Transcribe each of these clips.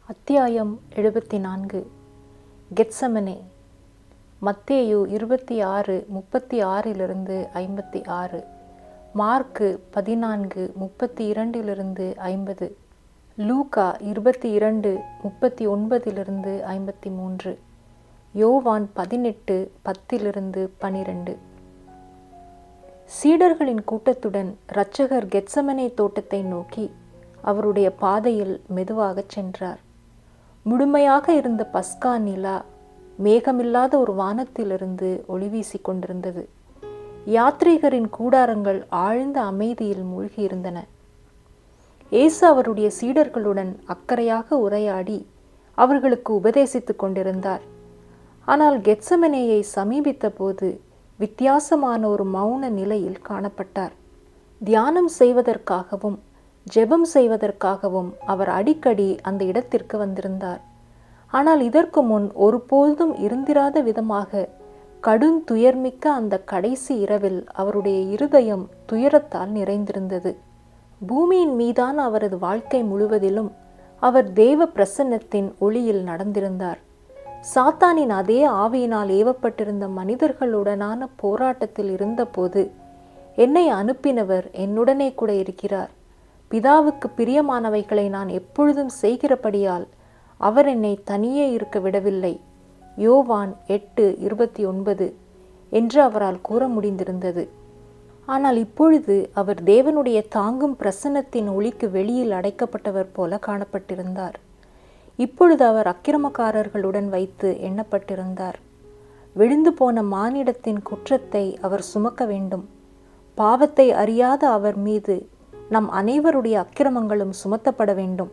அத்தியாயம் எழுபத்தி நான்கு கெட்சமனே மத்தேயு இருபத்தி ஆறு முப்பத்தி ஆறிலிருந்து ஐம்பத்தி ஆறு மார்க்கு பதினான்கு முப்பத்தி இரண்டிலிருந்து ஐம்பது லூகா இருபத்தி இரண்டு முப்பத்தி ஒன்பதிலிருந்து ஐம்பத்தி மூன்று யோவான் பதினெட்டு பத்திலிருந்து பனிரெண்டு சீடர்களின் கூட்டத்துடன் இரட்சகர் கெட்சமனே தோட்டத்தை நோக்கி அவருடைய பாதையில் மெதுவாகச் சென்றார் முழுமையாக இருந்த பஸ்கா நிலா மேகமில்லாத ஒரு வானத்திலிருந்து ஒளி வீசிக் கொண்டிருந்தது யாத்ரீகரின் கூடாரங்கள் ஆழ்ந்த அமைதியில் மூழ்கியிருந்தன இயேசு அவருடைய சீடர்களுடன் அக்கறையாக உரையாடி அவர்களுக்கு உபதேசித்துக் கொண்டிருந்தார் ஆனால் கெட்சமனேயை சமீபித்த போது வித்தியாசமான ஒரு மௌன நிலையில் காணப்பட்டார் தியானம் செய்வதற்காகவும் ஜெபம் செய்வதற்காகவும் அவர் அடிக்கடி அந்த இடத்திற்கு வந்திருந்தார் ஆனால் இதற்கு முன் ஒருபோதும் இருந்திராத விதமாக கடும் துயர்மிக்க அந்த கடைசி இரவில் அவருடைய இருதயம் துயரத்தால் நிறைந்திருந்தது பூமியின் மீதான அவரது வாழ்க்கை முழுவதிலும் அவர் தேவ பிரசன்னத்தின் ஒளியில் நடந்திருந்தார் சாத்தானின் அதே ஆவியினால் ஏவப்பட்டிருந்த மனிதர்களுடனான போராட்டத்தில் இருந்தபோது என்னை அனுப்பினவர் என்னுடனே கூட இருக்கிறார் பிதாவுக்கு பிரியமானவைகளை நான் எப்பொழுதும் செய்கிறபடியால் அவர் என்னை தனியே இருக்க விடவில்லை யோவான் எட்டு இருபத்தி ஒன்பது என்று அவரால் கூற முடிந்திருந்தது ஆனால் இப்பொழுது அவர் தேவனுடைய தாங்கும் பிரசன்னத்தின் ஒளிக்கு வெளியில் அடைக்கப்பட்டவர் போல காணப்பட்டிருந்தார் இப்பொழுது அவர் அக்கிரமக்காரர்களுடன் வைத்து எண்ணப்பட்டிருந்தார் விழுந்து போன மானிடத்தின் குற்றத்தை அவர் சுமக்க வேண்டும் பாவத்தை அறியாத அவர் மீது நம் அனைவருடைய அக்கிரமங்களும் சுமத்தப்பட வேண்டும்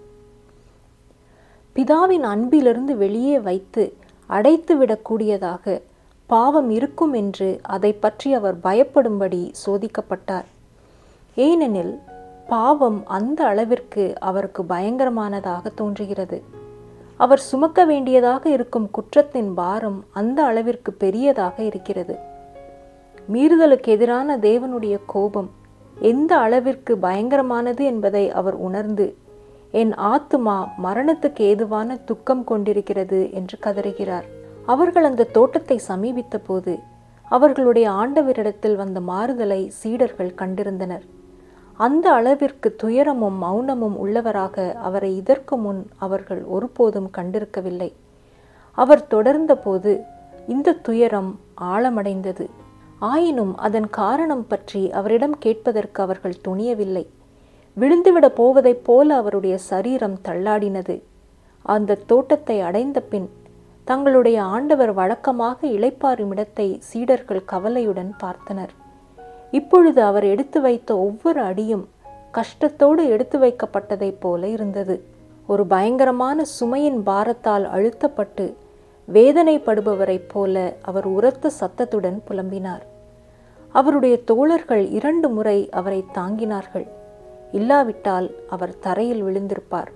பிதாவின் அன்பிலிருந்து வெளியே வைத்து அடைத்து விடக்கூடியதாக பாவம் இருக்கும் என்று அதை பற்றி அவர் பயப்படும்படி சோதிக்கப்பட்டார் ஏனெனில் பாவம் அந்த அளவிற்கு அவருக்கு பயங்கரமானதாக தோன்றுகிறது அவர் சுமக்க வேண்டியதாக இருக்கும் குற்றத்தின் பாரம் அந்த அளவிற்கு பெரியதாக இருக்கிறது மீறுதலுக்கு எதிரான தேவனுடைய கோபம் எந்த அளவிற்கு பயங்கரமானது என்பதை அவர் உணர்ந்து என் ஆத்துமா மரணத்துக்கு ஏதுவான துக்கம் கொண்டிருக்கிறது என்று கதறுகிறார் அவர்கள் அந்த தோட்டத்தை சமீபித்த போது அவர்களுடைய ஆண்டவரிடத்தில் வந்த மாறுதலை சீடர்கள் கண்டிருந்தனர் அந்த அளவிற்கு துயரமும் மௌனமும் உள்ளவராக அவரை இதற்கு முன் அவர்கள் ஒருபோதும் கண்டிருக்கவில்லை அவர் தொடர்ந்த போது இந்த துயரம் ஆழமடைந்தது ஆயினும் அதன் காரணம் பற்றி அவரிடம் கேட்பதற்கு அவர்கள் துணியவில்லை விழுந்துவிட போவதைப் போல அவருடைய சரீரம் தள்ளாடினது அந்த தோட்டத்தை அடைந்த பின் தங்களுடைய ஆண்டவர் வழக்கமாக இளைப்பாறும் இடத்தை சீடர்கள் கவலையுடன் பார்த்தனர் இப்பொழுது அவர் எடுத்து வைத்த ஒவ்வொரு அடியும் கஷ்டத்தோடு எடுத்து வைக்கப்பட்டதைப் போல இருந்தது ஒரு பயங்கரமான சுமையின் பாரத்தால் அழுத்தப்பட்டு வேதனைப்படுபவரைப் போல அவர் உரத்த சத்தத்துடன் புலம்பினார் அவருடைய தோழர்கள் இரண்டு முறை அவரை தாங்கினார்கள் இல்லாவிட்டால் அவர் தரையில் விழுந்திருப்பார்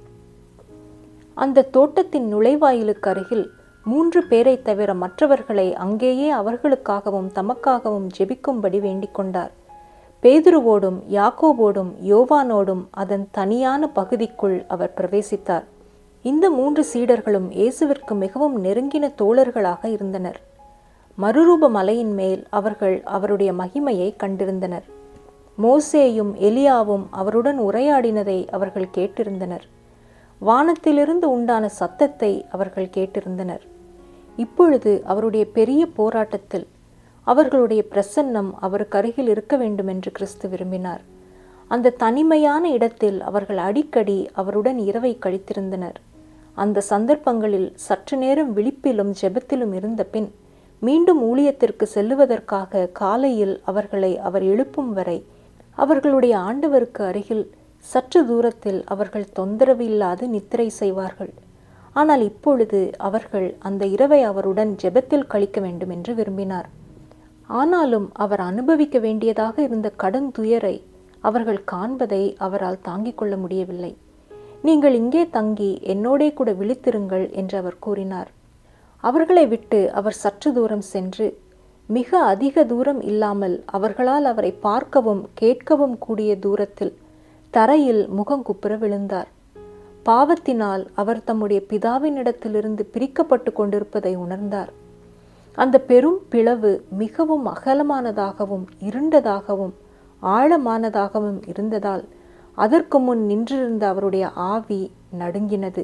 அந்த தோட்டத்தின் நுழைவாயிலுக்கு அருகில் மூன்று பேரை தவிர மற்றவர்களை அங்கேயே அவர்களுக்காகவும் தமக்காகவும் ஜெபிக்கும்படி வேண்டிக் கொண்டார் பேதுருவோடும் யாக்கோபோடும் யோவானோடும் அதன் தனியான பகுதிக்குள் அவர் பிரவேசித்தார் இந்த மூன்று சீடர்களும் இயேசுவிற்கு மிகவும் நெருங்கின தோழர்களாக இருந்தனர் மறுரூப மலையின் மேல் அவர்கள் அவருடைய மகிமையை கண்டிருந்தனர் மோசேயும் எலியாவும் அவருடன் உரையாடினதை அவர்கள் கேட்டிருந்தனர் வானத்திலிருந்து உண்டான சத்தத்தை அவர்கள் கேட்டிருந்தனர் இப்பொழுது அவருடைய பெரிய போராட்டத்தில் அவர்களுடைய பிரசன்னம் அவருக்கு அருகில் இருக்க வேண்டும் என்று கிறிஸ்து விரும்பினார் அந்த தனிமையான இடத்தில் அவர்கள் அடிக்கடி அவருடன் இரவை கழித்திருந்தனர் அந்த சந்தர்ப்பங்களில் சற்று நேரம் விழிப்பிலும் ஜெபத்திலும் இருந்த பின் மீண்டும் ஊழியத்திற்கு செல்லுவதற்காக காலையில் அவர்களை அவர் எழுப்பும் வரை அவர்களுடைய ஆண்டவருக்கு அருகில் சற்று தூரத்தில் அவர்கள் தொந்தரவு இல்லாது நித்திரை செய்வார்கள் ஆனால் இப்பொழுது அவர்கள் அந்த இரவை அவருடன் ஜெபத்தில் கழிக்க வேண்டும் என்று விரும்பினார் ஆனாலும் அவர் அனுபவிக்க வேண்டியதாக இருந்த கடும் துயரை அவர்கள் காண்பதை அவரால் தாங்கிக் கொள்ள முடியவில்லை நீங்கள் இங்கே தங்கி என்னோடே கூட விழித்திருங்கள் என்று அவர் கூறினார் அவர்களை விட்டு அவர் சற்று தூரம் சென்று மிக அதிக தூரம் இல்லாமல் அவர்களால் அவரை பார்க்கவும் கேட்கவும் கூடிய தூரத்தில் தரையில் முகங்குப்புற விழுந்தார் பாவத்தினால் அவர் தம்முடைய பிதாவினிடத்திலிருந்து பிரிக்கப்பட்டு கொண்டிருப்பதை உணர்ந்தார் அந்த பெரும் பிளவு மிகவும் அகலமானதாகவும் இருண்டதாகவும் ஆழமானதாகவும் இருந்ததால் அதற்கு முன் நின்றிருந்த அவருடைய ஆவி நடுங்கினது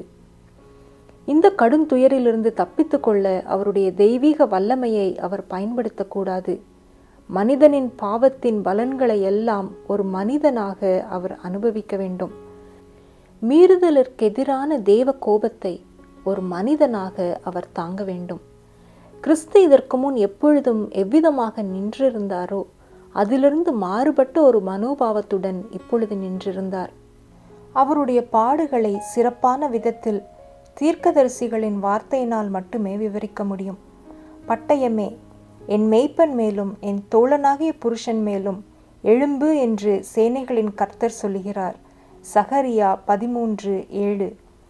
இந்த கடும் துயரிலிருந்து தப்பித்துக்கொள்ள அவருடைய தெய்வீக வல்லமையை அவர் பயன்படுத்தக்கூடாது மனிதனின் பாவத்தின் பலன்களை எல்லாம் ஒரு மனிதனாக அவர் அனுபவிக்க வேண்டும் மீறுதலிற்கெதிரான தேவ கோபத்தை ஒரு மனிதனாக அவர் தாங்க வேண்டும் கிறிஸ்து இதற்கு முன் எப்பொழுதும் எவ்விதமாக நின்றிருந்தாரோ அதிலிருந்து மாறுபட்ட ஒரு மனோபாவத்துடன் இப்பொழுது நின்றிருந்தார் அவருடைய பாடுகளை சிறப்பான விதத்தில் தீர்க்கதரிசிகளின் வார்த்தையினால் மட்டுமே விவரிக்க முடியும் பட்டயமே என் மெய்ப்பன் மேலும் என் தோழனாகிய புருஷன் மேலும் எழும்பு என்று சேனைகளின் கர்த்தர் சொல்லுகிறார் சகரியா பதிமூன்று ஏழு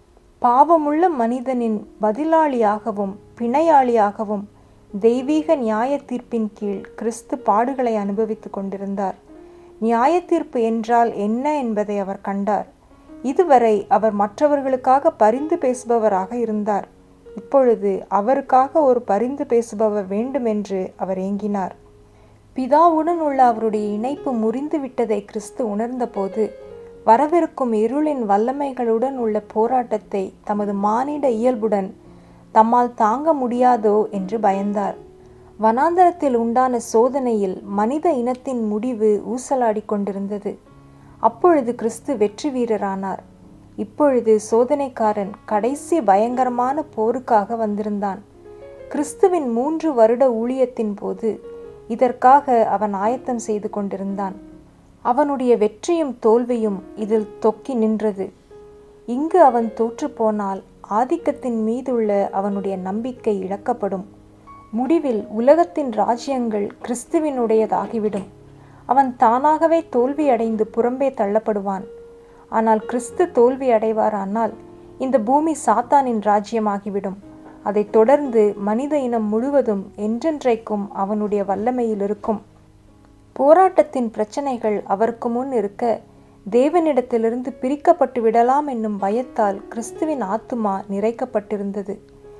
பாவமுள்ள மனிதனின் பதிலாளியாகவும் பிணையாளியாகவும் தெய்வீக நியாய தீர்ப்பின் கீழ் கிறிஸ்து பாடுகளை அனுபவித்துக் கொண்டிருந்தார் நியாய தீர்ப்பு என்றால் என்ன என்பதை அவர் கண்டார் இதுவரை அவர் மற்றவர்களுக்காக பரிந்து பேசுபவராக இருந்தார் இப்பொழுது அவருக்காக ஒரு பரிந்து பேசுபவர் வேண்டுமென்று அவர் ஏங்கினார் பிதாவுடன் உள்ள அவருடைய இணைப்பு முறிந்து விட்டதை கிறிஸ்து உணர்ந்தபோது வரவிருக்கும் இருளின் வல்லமைகளுடன் உள்ள போராட்டத்தை தமது மானிட இயல்புடன் தம்மால் தாங்க முடியாதோ என்று பயந்தார் வனாந்தரத்தில் உண்டான சோதனையில் மனித இனத்தின் முடிவு ஊசலாடிக் கொண்டிருந்தது அப்பொழுது கிறிஸ்து வெற்றி வீரரானார் இப்பொழுது சோதனைக்காரன் கடைசி பயங்கரமான போருக்காக வந்திருந்தான் கிறிஸ்துவின் மூன்று வருட ஊழியத்தின் போது இதற்காக அவன் ஆயத்தம் செய்து கொண்டிருந்தான் அவனுடைய வெற்றியும் தோல்வியும் இதில் தொக்கி நின்றது இங்கு அவன் தோற்றுப்போனால் ஆதிக்கத்தின் மீதுள்ள அவனுடைய நம்பிக்கை இழக்கப்படும் முடிவில் உலகத்தின் ராஜ்யங்கள் கிறிஸ்துவினுடையதாகிவிடும் அவன் தானாகவே தோல்வியடைந்து புறம்பே தள்ளப்படுவான் ஆனால் கிறிஸ்து தோல்வி அடைவாரானால் இந்த பூமி சாத்தானின் ராஜ்யமாகிவிடும் அதைத் தொடர்ந்து மனித இனம் முழுவதும் என்றென்றைக்கும் அவனுடைய வல்லமையில் இருக்கும் போராட்டத்தின் பிரச்சனைகள் அவருக்கு முன் இருக்க தேவனிடத்திலிருந்து பிரிக்கப்பட்டு விடலாம் என்னும் பயத்தால் கிறிஸ்துவின் ஆத்துமா நிறைக்கப்பட்டிருந்தது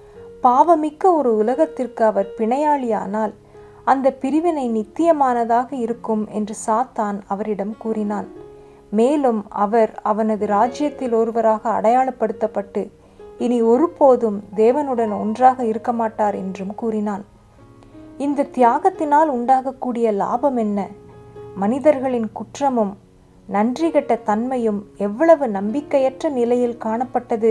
பாவமிக்க ஒரு உலகத்திற்கு அவர் பிணையாளியானால் அந்த பிரிவினை நித்தியமானதாக இருக்கும் என்று சாத்தான் அவரிடம் கூறினான் மேலும் அவர் அவனது ராஜ்யத்தில் ஒருவராக அடையாளப்படுத்தப்பட்டு இனி ஒருபோதும் தேவனுடன் ஒன்றாக இருக்க மாட்டார் என்றும் கூறினான் இந்த தியாகத்தினால் உண்டாகக்கூடிய லாபம் என்ன மனிதர்களின் குற்றமும் நன்றி கெட்ட தன்மையும் எவ்வளவு நம்பிக்கையற்ற நிலையில் காணப்பட்டது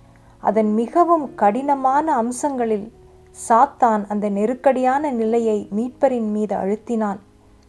அதன் மிகவும் கடினமான அம்சங்களில் சாத்தான் அந்த நெருக்கடியான நிலையை மீட்பரின் மீது அழுத்தினான்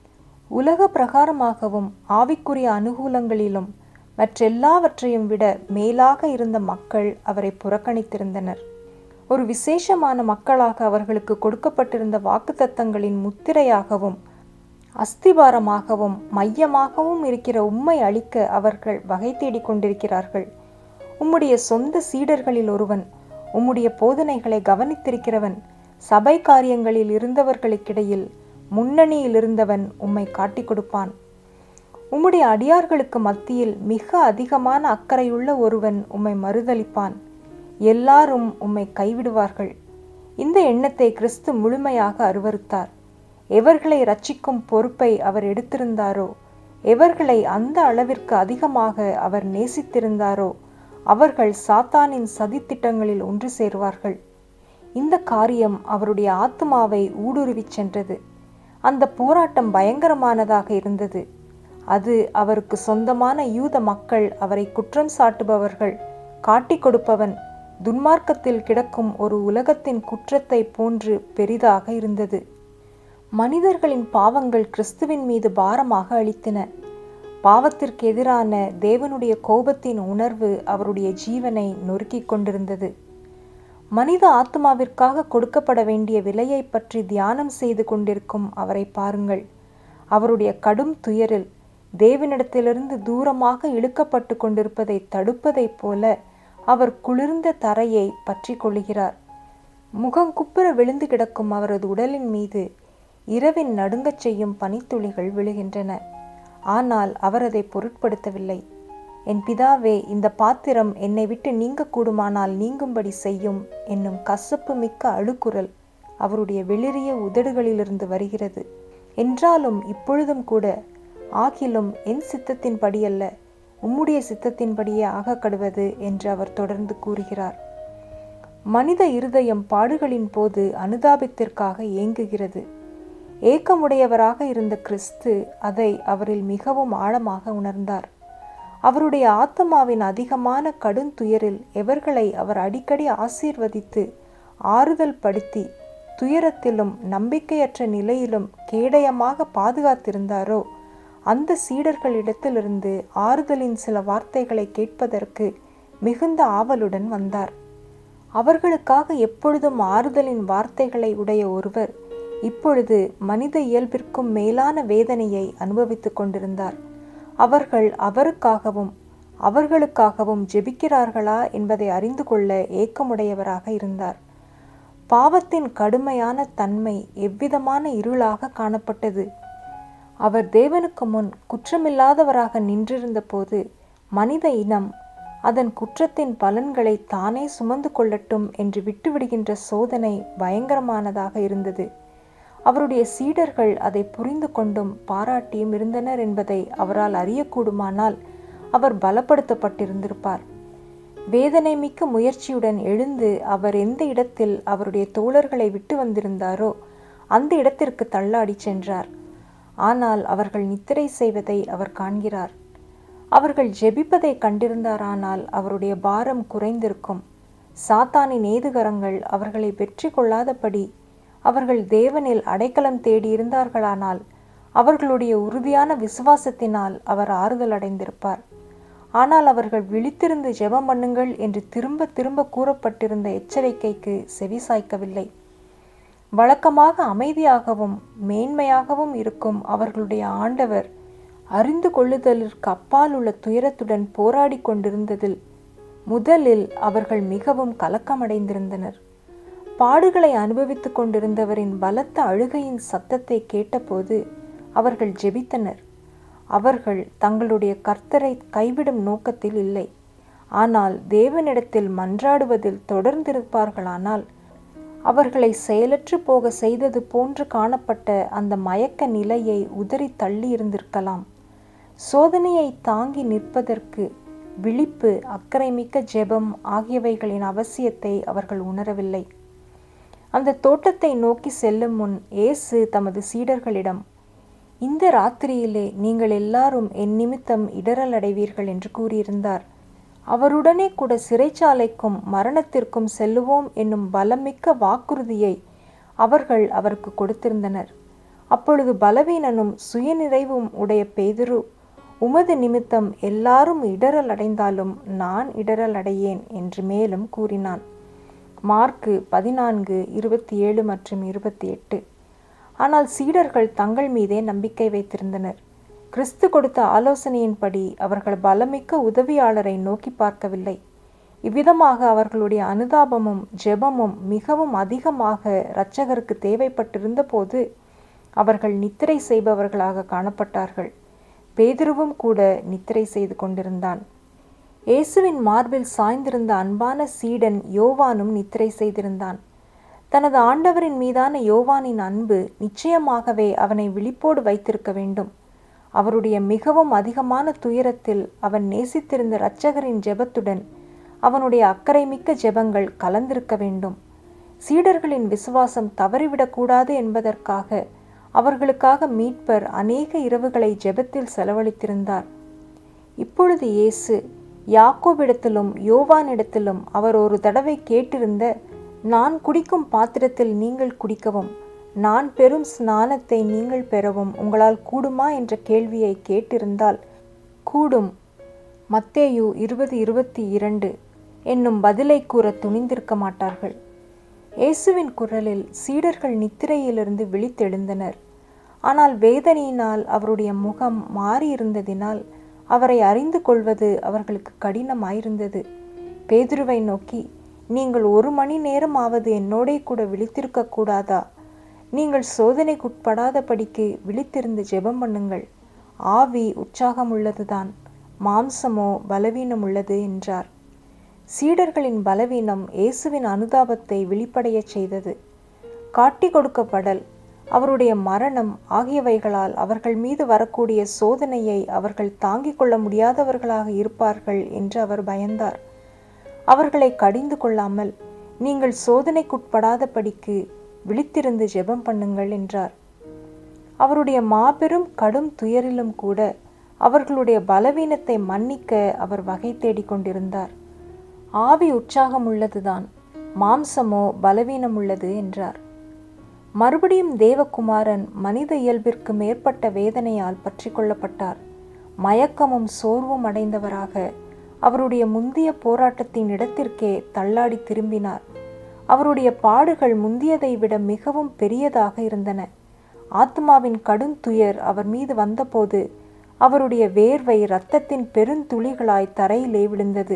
உலக பிரகாரமாகவும் ஆவிக்குரிய அனுகூலங்களிலும் மற்றெல்லாவற்றையும் விட மேலாக இருந்த மக்கள் அவரை புறக்கணித்திருந்தனர் ஒரு விசேஷமான மக்களாக அவர்களுக்கு கொடுக்கப்பட்டிருந்த வாக்குத்தத்தங்களின் முத்திரையாகவும் அஸ்திபாரமாகவும் மையமாகவும் இருக்கிற உம்மை அளிக்க அவர்கள் வகை தேடிக் கொண்டிருக்கிறார்கள் உம்முடைய சொந்த சீடர்களில் ஒருவன் உம்முடைய போதனைகளை கவனித்திருக்கிறவன் சபை காரியங்களில் இருந்தவர்களுக்கிடையில் முன்னணியில் இருந்தவன் உம்மை காட்டிக் கொடுப்பான் உம்முடைய அடியார்களுக்கு மத்தியில் மிக அதிகமான அக்கறையுள்ள ஒருவன் உம்மை மறுதளிப்பான் எல்லாரும் உம்மை கைவிடுவார்கள் இந்த எண்ணத்தை கிறிஸ்து முழுமையாக அருவருத்தார் எவர்களை ரட்சிக்கும் பொறுப்பை அவர் எடுத்திருந்தாரோ எவர்களை அந்த அளவிற்கு அதிகமாக அவர் நேசித்திருந்தாரோ அவர்கள் சாத்தானின் சதித்திட்டங்களில் ஒன்று சேர்வார்கள் இந்த காரியம் அவருடைய ஆத்மாவை ஊடுருவிச் சென்றது அந்த போராட்டம் பயங்கரமானதாக இருந்தது அது அவருக்கு சொந்தமான யூத மக்கள் அவரை குற்றம் சாட்டுபவர்கள் காட்டிக் கொடுப்பவன் துன்மார்க்கத்தில் கிடக்கும் ஒரு உலகத்தின் குற்றத்தை போன்று பெரிதாக இருந்தது மனிதர்களின் பாவங்கள் கிறிஸ்துவின் மீது பாரமாக அளித்தன பாவத்திற்கு எதிரான தேவனுடைய கோபத்தின் உணர்வு அவருடைய ஜீவனை நொறுக்கிக் கொண்டிருந்தது மனித ஆத்மாவிற்காக கொடுக்கப்பட வேண்டிய விலையை பற்றி தியானம் செய்து கொண்டிருக்கும் அவரை பாருங்கள் அவருடைய கடும் துயரில் தேவனிடத்திலிருந்து தூரமாக இழுக்கப்பட்டு கொண்டிருப்பதை தடுப்பதைப் போல அவர் குளிர்ந்த தரையை பற்றி கொள்கிறார் முகங்குப்புற விழுந்து கிடக்கும் அவரது உடலின் மீது இரவின் நடுங்கச் செய்யும் பனித்துளிகள் விழுகின்றன ஆனால் அவர் அதை பொருட்படுத்தவில்லை என் பிதாவே இந்த பாத்திரம் என்னை விட்டு நீங்க கூடுமானால் நீங்கும்படி செய்யும் என்னும் கசப்பு மிக்க அழுக்குரல் அவருடைய வெளிரிய உதடுகளிலிருந்து வருகிறது என்றாலும் இப்பொழுதும் கூட ஆகிலும் என் சித்தத்தின்படியல்ல உம்முடைய சித்தத்தின்படியே ஆகக்கடுவது என்று அவர் தொடர்ந்து கூறுகிறார் மனித இருதயம் பாடுகளின் போது அனுதாபத்திற்காக ஏங்குகிறது ஏக்கமுடையவராக இருந்த கிறிஸ்து அதை அவரில் மிகவும் ஆழமாக உணர்ந்தார் அவருடைய ஆத்மாவின் அதிகமான கடுந்துயரில் எவர்களை அவர் அடிக்கடி ஆசீர்வதித்து ஆறுதல் படுத்தி துயரத்திலும் நம்பிக்கையற்ற நிலையிலும் கேடயமாக பாதுகாத்திருந்தாரோ அந்த சீடர்களிடத்திலிருந்து ஆறுதலின் சில வார்த்தைகளை கேட்பதற்கு மிகுந்த ஆவலுடன் வந்தார் அவர்களுக்காக எப்பொழுதும் ஆறுதலின் வார்த்தைகளை உடைய ஒருவர் இப்பொழுது மனித இயல்பிற்கும் மேலான வேதனையை அனுபவித்துக் கொண்டிருந்தார் அவர்கள் அவருக்காகவும் அவர்களுக்காகவும் ஜெபிக்கிறார்களா என்பதை அறிந்து கொள்ள ஏக்கமுடையவராக இருந்தார் பாவத்தின் கடுமையான தன்மை எவ்விதமான இருளாக காணப்பட்டது அவர் தேவனுக்கு முன் குற்றமில்லாதவராக நின்றிருந்த போது மனித இனம் அதன் குற்றத்தின் பலன்களை தானே சுமந்து கொள்ளட்டும் என்று விட்டுவிடுகின்ற சோதனை பயங்கரமானதாக இருந்தது அவருடைய சீடர்கள் அதை புரிந்து கொண்டும் பாராட்டியும் இருந்தனர் என்பதை அவரால் அறியக்கூடுமானால் அவர் பலப்படுத்தப்பட்டிருந்திருப்பார் வேதனை மிக்க முயற்சியுடன் எழுந்து அவர் எந்த இடத்தில் அவருடைய தோழர்களை விட்டு வந்திருந்தாரோ அந்த இடத்திற்கு தள்ளாடி சென்றார் ஆனால் அவர்கள் நித்திரை செய்வதை அவர் காண்கிறார் அவர்கள் ஜெபிப்பதை கண்டிருந்தாரானால் அவருடைய பாரம் குறைந்திருக்கும் சாத்தானின் ஏதுகரங்கள் அவர்களை வெற்றி கொள்ளாதபடி அவர்கள் தேவனில் அடைக்கலம் தேடியிருந்தார்களானால் அவர்களுடைய உறுதியான விசுவாசத்தினால் அவர் ஆறுதல் அடைந்திருப்பார் ஆனால் அவர்கள் விழித்திருந்து ஜெபம் பண்ணுங்கள் என்று திரும்ப திரும்ப கூறப்பட்டிருந்த எச்சரிக்கைக்கு செவிசாய்க்கவில்லை வழக்கமாக அமைதியாகவும் மேன்மையாகவும் இருக்கும் அவர்களுடைய ஆண்டவர் அறிந்து கொள்ளுதலிற்கு அப்பால் உள்ள துயரத்துடன் போராடி கொண்டிருந்ததில் முதலில் அவர்கள் மிகவும் கலக்கமடைந்திருந்தனர் பாடுகளை அனுபவித்துக் கொண்டிருந்தவரின் பலத்த அழுகையின் சத்தத்தை கேட்டபோது அவர்கள் ஜெபித்தனர் அவர்கள் தங்களுடைய கர்த்தரை கைவிடும் நோக்கத்தில் இல்லை ஆனால் தேவனிடத்தில் மன்றாடுவதில் தொடர்ந்திருப்பார்களானால் அவர்களை செயலற்று போக செய்தது போன்று காணப்பட்ட அந்த மயக்க நிலையை உதறி தள்ளி இருந்திருக்கலாம் சோதனையை தாங்கி நிற்பதற்கு விழிப்பு அக்கறைமிக்க ஜெபம் ஆகியவைகளின் அவசியத்தை அவர்கள் உணரவில்லை அந்த தோட்டத்தை நோக்கி செல்லும் முன் இயேசு தமது சீடர்களிடம் இந்த ராத்திரியிலே நீங்கள் எல்லாரும் என் நிமித்தம் இடரல் அடைவீர்கள் என்று கூறியிருந்தார் அவருடனே கூட சிறைச்சாலைக்கும் மரணத்திற்கும் செல்லுவோம் என்னும் பலமிக்க வாக்குறுதியை அவர்கள் அவருக்கு கொடுத்திருந்தனர் அப்பொழுது பலவீனனும் சுயநிறைவும் உடைய பேதுரு உமது நிமித்தம் எல்லாரும் இடரல் அடைந்தாலும் நான் இடரல் அடையேன் என்று மேலும் கூறினான் மார்க்கு பதினான்கு இருபத்தி ஏழு மற்றும் இருபத்தி எட்டு ஆனால் சீடர்கள் தங்கள் மீதே நம்பிக்கை வைத்திருந்தனர் கிறிஸ்து கொடுத்த ஆலோசனையின்படி அவர்கள் பலமிக்க உதவியாளரை நோக்கி பார்க்கவில்லை இவ்விதமாக அவர்களுடைய அனுதாபமும் ஜெபமும் மிகவும் அதிகமாக இரட்சகருக்கு தேவைப்பட்டிருந்த போது அவர்கள் நித்திரை செய்பவர்களாக காணப்பட்டார்கள் பேதுருவும் கூட நித்திரை செய்து கொண்டிருந்தான் இயேசுவின் மார்பில் சாய்ந்திருந்த அன்பான சீடன் யோவானும் நித்திரை செய்திருந்தான் தனது ஆண்டவரின் மீதான யோவானின் அன்பு நிச்சயமாகவே அவனை விழிப்போடு வைத்திருக்க வேண்டும் அவருடைய மிகவும் அதிகமான துயரத்தில் அவன் நேசித்திருந்த இரட்சகரின் ஜெபத்துடன் அவனுடைய அக்கறைமிக்க ஜெபங்கள் கலந்திருக்க வேண்டும் சீடர்களின் விசுவாசம் தவறிவிடக்கூடாது என்பதற்காக அவர்களுக்காக மீட்பர் அநேக இரவுகளை ஜெபத்தில் செலவழித்திருந்தார் இப்பொழுது இயேசு யாக்கோபிடத்திலும் யோவானிடத்திலும் அவர் ஒரு தடவை கேட்டிருந்த நான் குடிக்கும் பாத்திரத்தில் நீங்கள் குடிக்கவும் நான் பெறும் ஸ்நானத்தை நீங்கள் பெறவும் உங்களால் கூடுமா என்ற கேள்வியை கேட்டிருந்தால் கூடும் மத்தேயு இருபது இருபத்தி இரண்டு என்னும் பதிலை கூற துணிந்திருக்க மாட்டார்கள் இயேசுவின் குரலில் சீடர்கள் நித்திரையிலிருந்து விழித்தெழுந்தனர் ஆனால் வேதனையினால் அவருடைய முகம் மாறியிருந்ததினால் அவரை அறிந்து கொள்வது அவர்களுக்கு கடினமாயிருந்தது பேதுருவை நோக்கி நீங்கள் ஒரு மணி நேரமாவது என்னோடே கூட விழித்திருக்க கூடாதா நீங்கள் சோதனைக்குட்படாதபடிக்கு விழித்திருந்து ஜெபம் பண்ணுங்கள் ஆவி உற்சாகம் உள்ளதுதான் மாம்சமோ பலவீனம் உள்ளது என்றார் சீடர்களின் பலவீனம் இயேசுவின் அனுதாபத்தை வெளிப்படையச் செய்தது காட்டி கொடுக்கப்படல் அவருடைய மரணம் ஆகியவைகளால் அவர்கள் மீது வரக்கூடிய சோதனையை அவர்கள் தாங்கிக் கொள்ள முடியாதவர்களாக இருப்பார்கள் என்று அவர் பயந்தார் அவர்களை கடிந்து கொள்ளாமல் நீங்கள் சோதனைக்குட்படாதபடிக்கு விழித்திருந்து ஜெபம் பண்ணுங்கள் என்றார் அவருடைய மாபெரும் கடும் துயரிலும் கூட அவர்களுடைய பலவீனத்தை மன்னிக்க அவர் வகை தேடிக் கொண்டிருந்தார் ஆவி உற்சாகம் உள்ளதுதான் மாம்சமோ பலவீனம் உள்ளது என்றார் மறுபடியும் தேவகுமாரன் மனித இயல்பிற்கு மேற்பட்ட வேதனையால் பற்றி கொள்ளப்பட்டார் மயக்கமும் சோர்வும் அடைந்தவராக அவருடைய முந்திய போராட்டத்தின் இடத்திற்கே தள்ளாடி திரும்பினார் அவருடைய பாடுகள் முந்தியதை விட மிகவும் பெரியதாக இருந்தன ஆத்மாவின் கடுந்துயர் அவர் மீது வந்தபோது அவருடைய வேர்வை இரத்தத்தின் பெருந்துளிகளாய் தரையிலே விழுந்தது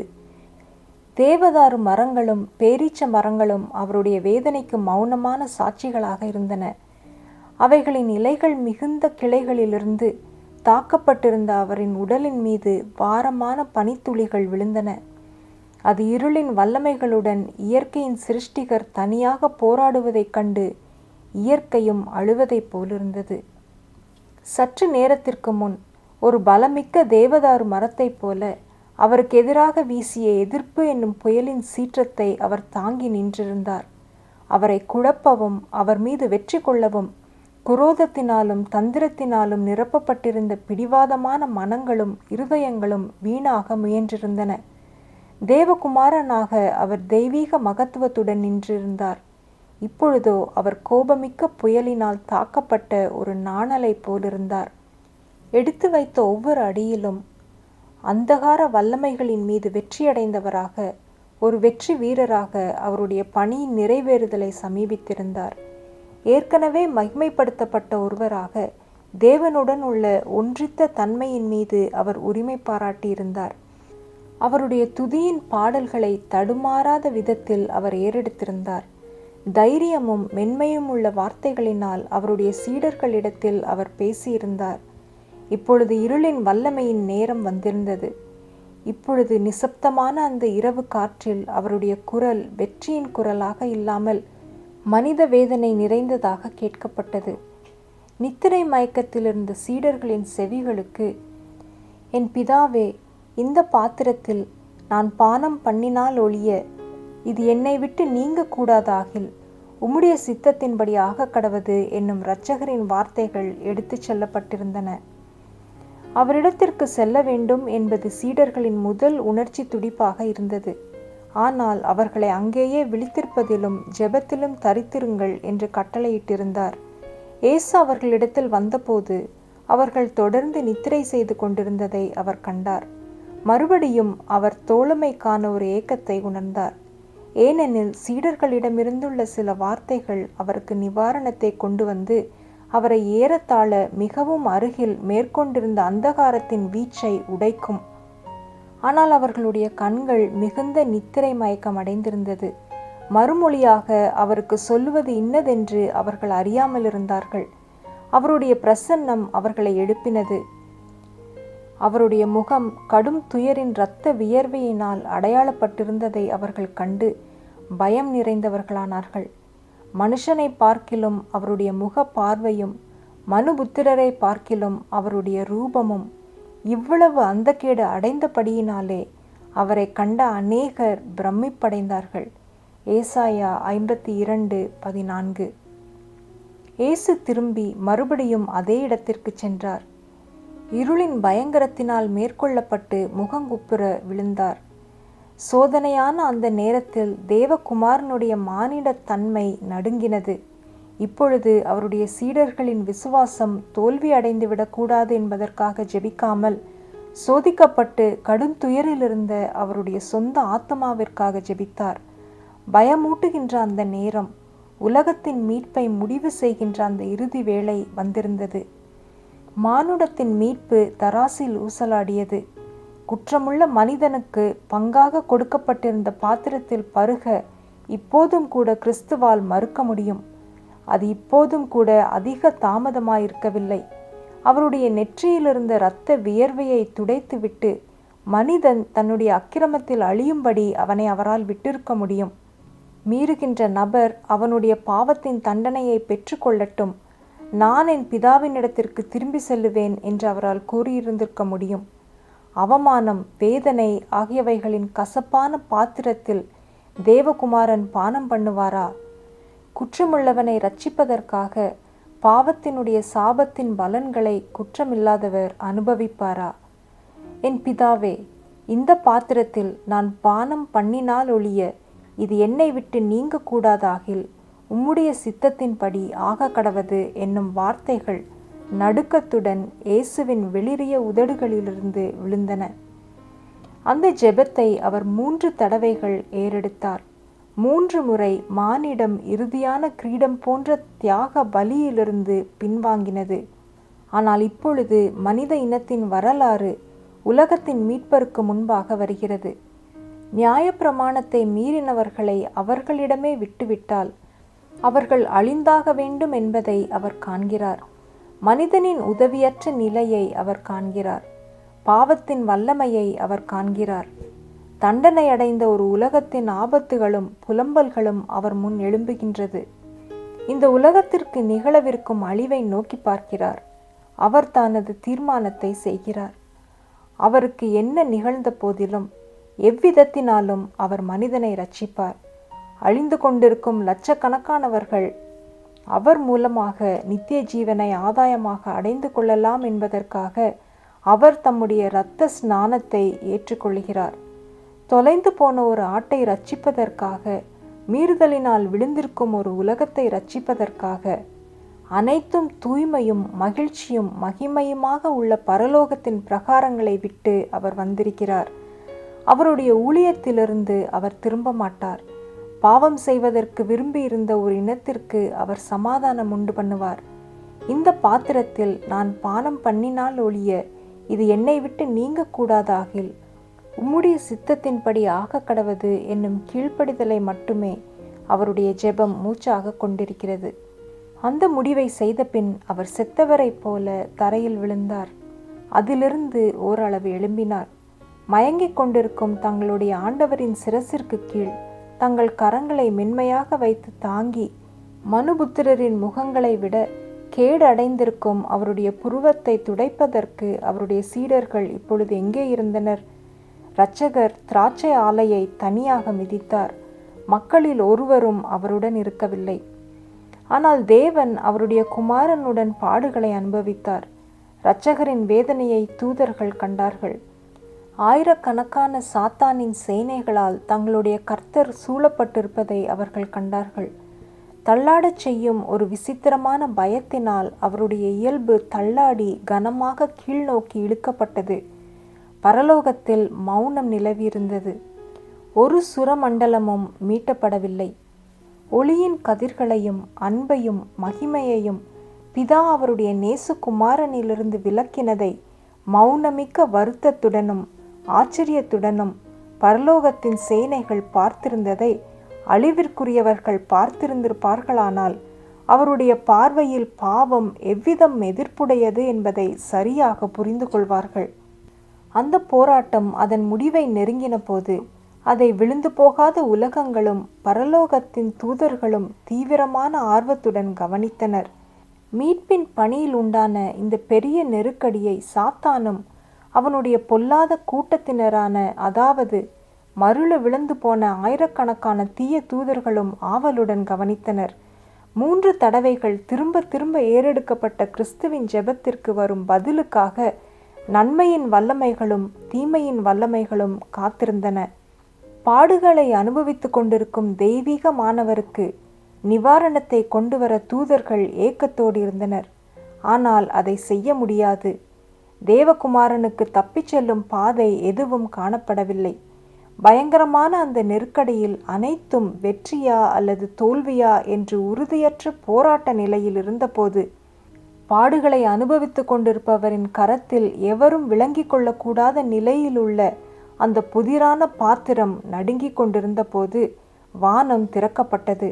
தேவதாரு மரங்களும் பேரீச்ச மரங்களும் அவருடைய வேதனைக்கு மௌனமான சாட்சிகளாக இருந்தன அவைகளின் இலைகள் மிகுந்த கிளைகளிலிருந்து தாக்கப்பட்டிருந்த அவரின் உடலின் மீது பாரமான பனித்துளிகள் விழுந்தன அது இருளின் வல்லமைகளுடன் இயற்கையின் சிருஷ்டிகர் தனியாக போராடுவதைக் கண்டு இயற்கையும் அழுவதைப் போலிருந்தது சற்று நேரத்திற்கு முன் ஒரு பலமிக்க தேவதாரு மரத்தைப் போல அவருக்கு எதிராக வீசிய எதிர்ப்பு என்னும் புயலின் சீற்றத்தை அவர் தாங்கி நின்றிருந்தார் அவரை குழப்பவும் அவர் மீது வெற்றி கொள்ளவும் குரோதத்தினாலும் தந்திரத்தினாலும் நிரப்பப்பட்டிருந்த பிடிவாதமான மனங்களும் இருதயங்களும் வீணாக முயன்றிருந்தன தேவகுமாரனாக அவர் தெய்வீக மகத்துவத்துடன் நின்றிருந்தார் இப்பொழுதோ அவர் கோபமிக்க புயலினால் தாக்கப்பட்ட ஒரு நாணலை போலிருந்தார் எடுத்து வைத்த ஒவ்வொரு அடியிலும் அந்தகார வல்லமைகளின் மீது வெற்றியடைந்தவராக ஒரு வெற்றி வீரராக அவருடைய பணியின் நிறைவேறுதலை சமீபித்திருந்தார் ஏற்கனவே மகிமைப்படுத்தப்பட்ட ஒருவராக தேவனுடன் உள்ள ஒன்றித்த தன்மையின் மீது அவர் உரிமை பாராட்டியிருந்தார் அவருடைய துதியின் பாடல்களை தடுமாறாத விதத்தில் அவர் ஏறெடுத்திருந்தார் தைரியமும் மென்மையும் உள்ள வார்த்தைகளினால் அவருடைய சீடர்களிடத்தில் அவர் பேசியிருந்தார் இப்பொழுது இருளின் வல்லமையின் நேரம் வந்திருந்தது இப்பொழுது நிசப்தமான அந்த இரவு காற்றில் அவருடைய குரல் வெற்றியின் குரலாக இல்லாமல் மனித வேதனை நிறைந்ததாக கேட்கப்பட்டது நித்திரை மயக்கத்தில் இருந்த சீடர்களின் செவிகளுக்கு என் பிதாவே இந்த பாத்திரத்தில் நான் பானம் பண்ணினால் ஒழிய இது என்னை விட்டு நீங்க கூடாதாகில் உம்முடைய சித்தத்தின்படி ஆக கடவது என்னும் இரட்சகரின் வார்த்தைகள் எடுத்துச் செல்லப்பட்டிருந்தன அவரிடத்திற்கு செல்ல வேண்டும் என்பது சீடர்களின் முதல் உணர்ச்சி துடிப்பாக இருந்தது ஆனால் அவர்களை அங்கேயே விழித்திருப்பதிலும் ஜெபத்திலும் தரித்திருங்கள் என்று கட்டளையிட்டிருந்தார் ஏசு அவர்களிடத்தில் வந்தபோது அவர்கள் தொடர்ந்து நித்திரை செய்து கொண்டிருந்ததை அவர் கண்டார் மறுபடியும் அவர் தோழமைக்கான ஒரு ஏக்கத்தை உணர்ந்தார் ஏனெனில் சீடர்களிடமிருந்துள்ள சில வார்த்தைகள் அவருக்கு நிவாரணத்தை கொண்டு வந்து அவரை ஏறத்தாழ மிகவும் அருகில் மேற்கொண்டிருந்த அந்தகாரத்தின் வீச்சை உடைக்கும் ஆனால் அவர்களுடைய கண்கள் மிகுந்த நித்திரை மயக்கம் அடைந்திருந்தது மறுமொழியாக அவருக்கு சொல்லுவது இன்னதென்று அவர்கள் அறியாமல் இருந்தார்கள் அவருடைய பிரசன்னம் அவர்களை எழுப்பினது அவருடைய முகம் கடும் துயரின் இரத்த வியர்வையினால் அடையாளப்பட்டிருந்ததை அவர்கள் கண்டு பயம் நிறைந்தவர்களானார்கள் மனுஷனை பார்க்கிலும் அவருடைய முக பார்வையும் மனுபுத்திரரை பார்க்கிலும் அவருடைய ரூபமும் இவ்வளவு அந்தக்கேடு அடைந்தபடியினாலே அவரை கண்ட அநேகர் பிரமிப்படைந்தார்கள் ஏசாயா ஐம்பத்தி இரண்டு பதினான்கு இயேசு திரும்பி மறுபடியும் அதே இடத்திற்கு சென்றார் இருளின் பயங்கரத்தினால் மேற்கொள்ளப்பட்டு முகங்குப்புற விழுந்தார் சோதனையான அந்த நேரத்தில் தேவகுமாரனுடைய மானிடத் தன்மை நடுங்கினது இப்பொழுது அவருடைய சீடர்களின் விசுவாசம் தோல்வி அடைந்து விடக்கூடாது என்பதற்காக ஜெபிக்காமல் சோதிக்கப்பட்டு கடுந்துயரிலிருந்த அவருடைய சொந்த ஆத்மாவிற்காக ஜெபித்தார் பயமூட்டுகின்ற அந்த நேரம் உலகத்தின் மீட்பை முடிவு செய்கின்ற அந்த இறுதி வேளை வந்திருந்தது மானுடத்தின் மீட்பு தராசில் ஊசலாடியது குற்றமுள்ள மனிதனுக்கு பங்காக கொடுக்கப்பட்டிருந்த பாத்திரத்தில் பருக இப்போதும் கூட கிறிஸ்துவால் மறுக்க முடியும் அது இப்போதும் கூட அதிக தாமதமாயிருக்கவில்லை அவருடைய நெற்றியிலிருந்த இரத்த வியர்வையை துடைத்துவிட்டு மனிதன் தன்னுடைய அக்கிரமத்தில் அழியும்படி அவனை அவரால் விட்டிருக்க முடியும் மீறுகின்ற நபர் அவனுடைய பாவத்தின் தண்டனையை பெற்றுக்கொள்ளட்டும் நான் என் பிதாவினிடத்திற்கு திரும்பி செல்லுவேன் என்று அவரால் கூறியிருந்திருக்க முடியும் அவமானம் வேதனை ஆகியவைகளின் கசப்பான பாத்திரத்தில் தேவகுமாரன் பானம் பண்ணுவாரா குற்றமுள்ளவனை ரட்சிப்பதற்காக பாவத்தினுடைய சாபத்தின் பலன்களை குற்றமில்லாதவர் அனுபவிப்பாரா என் பிதாவே இந்த பாத்திரத்தில் நான் பானம் பண்ணினால் ஒழிய இது என்னை விட்டு நீங்க கூடாதாகில் உம்முடைய சித்தத்தின்படி ஆக கடவது என்னும் வார்த்தைகள் நடுக்கத்துடன் இயேசுவின் வெளிரிய உதடுகளிலிருந்து விழுந்தன அந்த ஜெபத்தை அவர் மூன்று தடவைகள் ஏறெடுத்தார் மூன்று முறை மானிடம் இறுதியான கிரீடம் போன்ற தியாக பலியிலிருந்து பின்வாங்கினது ஆனால் இப்பொழுது மனித இனத்தின் வரலாறு உலகத்தின் மீட்பருக்கு முன்பாக வருகிறது நியாயப்பிரமாணத்தை மீறினவர்களை அவர்களிடமே விட்டுவிட்டால் அவர்கள் அழிந்தாக வேண்டும் என்பதை அவர் காண்கிறார் மனிதனின் உதவியற்ற நிலையை அவர் காண்கிறார் பாவத்தின் வல்லமையை அவர் காண்கிறார் தண்டனை அடைந்த ஒரு உலகத்தின் ஆபத்துகளும் புலம்பல்களும் அவர் முன் எழும்புகின்றது இந்த உலகத்திற்கு நிகழவிருக்கும் அழிவை நோக்கி பார்க்கிறார் அவர் தனது தீர்மானத்தை செய்கிறார் அவருக்கு என்ன நிகழ்ந்த போதிலும் எவ்விதத்தினாலும் அவர் மனிதனை ரட்சிப்பார் அழிந்து கொண்டிருக்கும் லட்சக்கணக்கானவர்கள் அவர் மூலமாக நித்திய ஜீவனை ஆதாயமாக அடைந்து கொள்ளலாம் என்பதற்காக அவர் தம்முடைய இரத்த ஸ்நானத்தை ஏற்றுக்கொள்கிறார் தொலைந்து போன ஒரு ஆட்டை ரட்சிப்பதற்காக மீறுதலினால் விழுந்திருக்கும் ஒரு உலகத்தை ரட்சிப்பதற்காக அனைத்தும் தூய்மையும் மகிழ்ச்சியும் மகிமையுமாக உள்ள பரலோகத்தின் பிரகாரங்களை விட்டு அவர் வந்திருக்கிறார் அவருடைய ஊழியத்திலிருந்து அவர் திரும்ப மாட்டார் பாவம் செய்வதற்கு விரும்பி இருந்த ஒரு இனத்திற்கு அவர் சமாதானம் உண்டு பண்ணுவார் இந்த பாத்திரத்தில் நான் பானம் பண்ணினால் ஒழிய இது என்னை விட்டு நீங்க கூடாதாகில் உம்முடைய சித்தத்தின்படி ஆக கடவது என்னும் கீழ்ப்படிதலை மட்டுமே அவருடைய ஜெபம் மூச்சாக கொண்டிருக்கிறது அந்த முடிவை செய்த பின் அவர் செத்தவரைப் போல தரையில் விழுந்தார் அதிலிருந்து ஓரளவு எழும்பினார் மயங்கிக் கொண்டிருக்கும் தங்களுடைய ஆண்டவரின் சிரசிற்கு கீழ் தங்கள் கரங்களை மென்மையாக வைத்து தாங்கி மனுபுத்திரரின் முகங்களை விட கேடு அடைந்திருக்கும் அவருடைய புருவத்தை துடைப்பதற்கு அவருடைய சீடர்கள் இப்பொழுது எங்கே இருந்தனர் இரட்சகர் திராட்சை ஆலையை தனியாக மிதித்தார் மக்களில் ஒருவரும் அவருடன் இருக்கவில்லை ஆனால் தேவன் அவருடைய குமாரனுடன் பாடுகளை அனுபவித்தார் இரட்சகரின் வேதனையை தூதர்கள் கண்டார்கள் ஆயிரக்கணக்கான சாத்தானின் சேனைகளால் தங்களுடைய கர்த்தர் சூழப்பட்டிருப்பதை அவர்கள் கண்டார்கள் தள்ளாடச் செய்யும் ஒரு விசித்திரமான பயத்தினால் அவருடைய இயல்பு தள்ளாடி கனமாக கீழ்நோக்கி இழுக்கப்பட்டது பரலோகத்தில் மௌனம் நிலவியிருந்தது ஒரு சுரமண்டலமும் மீட்டப்படவில்லை ஒளியின் கதிர்களையும் அன்பையும் மகிமையையும் பிதா அவருடைய நேசுகுமாரனிலிருந்து விலக்கினதை மௌனமிக்க வருத்தத்துடனும் ஆச்சரியத்துடனும் பரலோகத்தின் சேனைகள் பார்த்திருந்ததை அழிவிற்குரியவர்கள் பார்த்திருந்திருப்பார்களானால் அவருடைய பார்வையில் பாவம் எவ்விதம் எதிர்ப்புடையது என்பதை சரியாக புரிந்து கொள்வார்கள் அந்த போராட்டம் அதன் முடிவை நெருங்கின போது அதை விழுந்து போகாத உலகங்களும் பரலோகத்தின் தூதர்களும் தீவிரமான ஆர்வத்துடன் கவனித்தனர் மீட்பின் பணியில் உண்டான இந்த பெரிய நெருக்கடியை சாத்தானும் அவனுடைய பொல்லாத கூட்டத்தினரான அதாவது மருள விழுந்து போன ஆயிரக்கணக்கான தீய தூதர்களும் ஆவலுடன் கவனித்தனர் மூன்று தடவைகள் திரும்ப திரும்ப ஏறெடுக்கப்பட்ட கிறிஸ்துவின் ஜெபத்திற்கு வரும் பதிலுக்காக நன்மையின் வல்லமைகளும் தீமையின் வல்லமைகளும் காத்திருந்தன பாடுகளை அனுபவித்துக் கொண்டிருக்கும் தெய்வீக மாணவருக்கு நிவாரணத்தை கொண்டு வர தூதர்கள் ஏக்கத்தோடு இருந்தனர் ஆனால் அதை செய்ய முடியாது தேவகுமாரனுக்கு தப்பிச் செல்லும் பாதை எதுவும் காணப்படவில்லை பயங்கரமான அந்த நெருக்கடியில் அனைத்தும் வெற்றியா அல்லது தோல்வியா என்று உறுதியற்ற போராட்ட நிலையில் இருந்தபோது பாடுகளை அனுபவித்துக் கொண்டிருப்பவரின் கரத்தில் எவரும் விளங்கிக் கொள்ளக்கூடாத நிலையில் உள்ள அந்த புதிரான பாத்திரம் நடுங்கிக் கொண்டிருந்த போது வானம் திறக்கப்பட்டது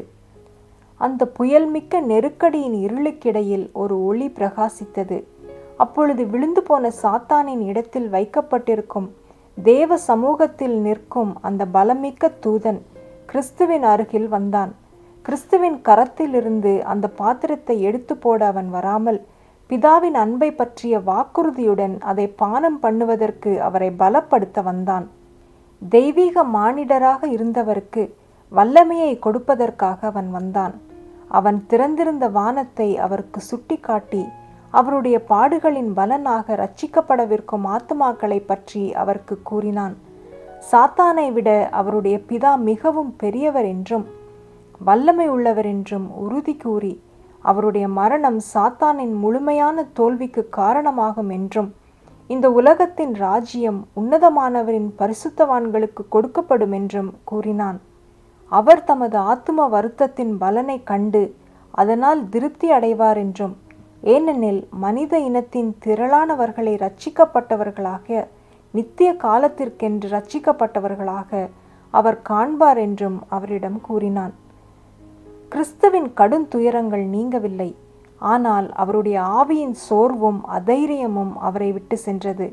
அந்த புயல்மிக்க நெருக்கடியின் இருளுக்கிடையில் ஒரு ஒளி பிரகாசித்தது அப்பொழுது விழுந்து போன சாத்தானின் இடத்தில் வைக்கப்பட்டிருக்கும் தேவ சமூகத்தில் நிற்கும் அந்த பலமிக்க தூதன் கிறிஸ்துவின் அருகில் வந்தான் கிறிஸ்துவின் கரத்திலிருந்து அந்த பாத்திரத்தை எடுத்து போட அவன் வராமல் பிதாவின் அன்பை பற்றிய வாக்குறுதியுடன் அதை பானம் பண்ணுவதற்கு அவரை பலப்படுத்த வந்தான் தெய்வீக மானிடராக இருந்தவருக்கு வல்லமையை கொடுப்பதற்காக அவன் வந்தான் அவன் திறந்திருந்த வானத்தை அவருக்கு சுட்டிக்காட்டி அவருடைய பாடுகளின் பலனாக ரட்சிக்கப்படவிருக்கும் ஆத்துமாக்களை பற்றி அவருக்கு கூறினான் சாத்தானை விட அவருடைய பிதா மிகவும் பெரியவர் என்றும் வல்லமை உள்ளவர் என்றும் உறுதி கூறி அவருடைய மரணம் சாத்தானின் முழுமையான தோல்விக்கு காரணமாகும் என்றும் இந்த உலகத்தின் ராஜ்யம் உன்னதமானவரின் பரிசுத்தவான்களுக்கு கொடுக்கப்படும் என்றும் கூறினான் அவர் தமது ஆத்தும வருத்தத்தின் பலனை கண்டு அதனால் திருப்தி அடைவார் என்றும் ஏனெனில் மனித இனத்தின் திரளானவர்களை ரட்சிக்கப்பட்டவர்களாக நித்திய காலத்திற்கென்று ரட்சிக்கப்பட்டவர்களாக அவர் காண்பார் என்றும் அவரிடம் கூறினான் கிறிஸ்துவின் கடும் துயரங்கள் நீங்கவில்லை ஆனால் அவருடைய ஆவியின் சோர்வும் அதைரியமும் அவரை விட்டு சென்றது